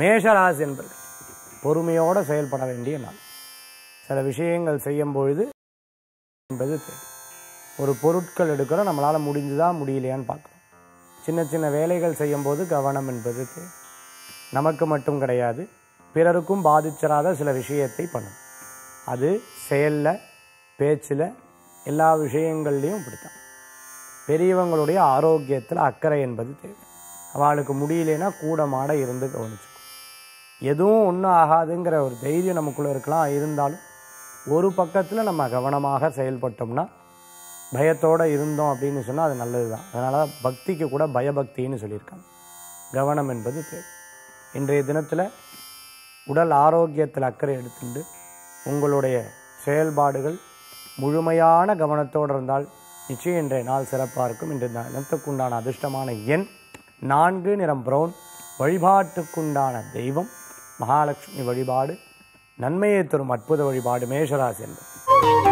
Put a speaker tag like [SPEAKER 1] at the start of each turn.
[SPEAKER 1] மேஷராசி என்பது பொறுமையோடு செயல்பட வேண்டிய நாள் சில விஷயங்கள் செய்யும் பொழுது என்பது தேவை ஒரு பொருட்கள் எடுக்கிறோம் நம்மளால் முடிஞ்சுதா முடியலையான்னு பார்க்குறோம் சின்ன சின்ன வேலைகள் செய்யும்போது கவனம் என்பது தேவை நமக்கு மட்டும் கிடையாது பிறருக்கும் பாதிச்சிடாத சில விஷயத்தை பண்ணும் அது செயலில் பேச்சில் எல்லா விஷயங்கள்லையும் இப்படித்தான் பெரியவங்களுடைய ஆரோக்கியத்தில் அக்கறை என்பது தேவை அவளுக்கு முடியலனா கூட மாட இருந்து கவனிச்சுக்கும் எதுவும் ஒன்றும் ஆகாதுங்கிற ஒரு தைரியம் நமக்குள்ளே இருக்கலாம் இருந்தாலும் ஒரு பக்கத்தில் நம்ம கவனமாக செயல்பட்டோம்னா பயத்தோடு இருந்தோம் அப்படின்னு சொன்னால் அது நல்லது தான் அதனால் பக்திக்கு கூட பயபக்தின்னு சொல்லியிருக்காங்க கவனம் என்பது தேவை இன்றைய தினத்தில் உடல் ஆரோக்கியத்தில் அக்கறை எடுத்துண்டு உங்களுடைய செயல்பாடுகள் முழுமையான கவனத்தோடு இருந்தால் நிச்சயம் இன்றைய நாள் சிறப்பாக இருக்கும் இன்றைய தினத்துக்குண்டான அதிர்ஷ்டமான எண் நான்கு நிறம் பிரவுன் வழிபாட்டுக்குண்டான தெய்வம் மகாலட்சுமி வழிபாடு நன்மையை தரும் அற்புத வழிபாடு மேஷராசி என்பது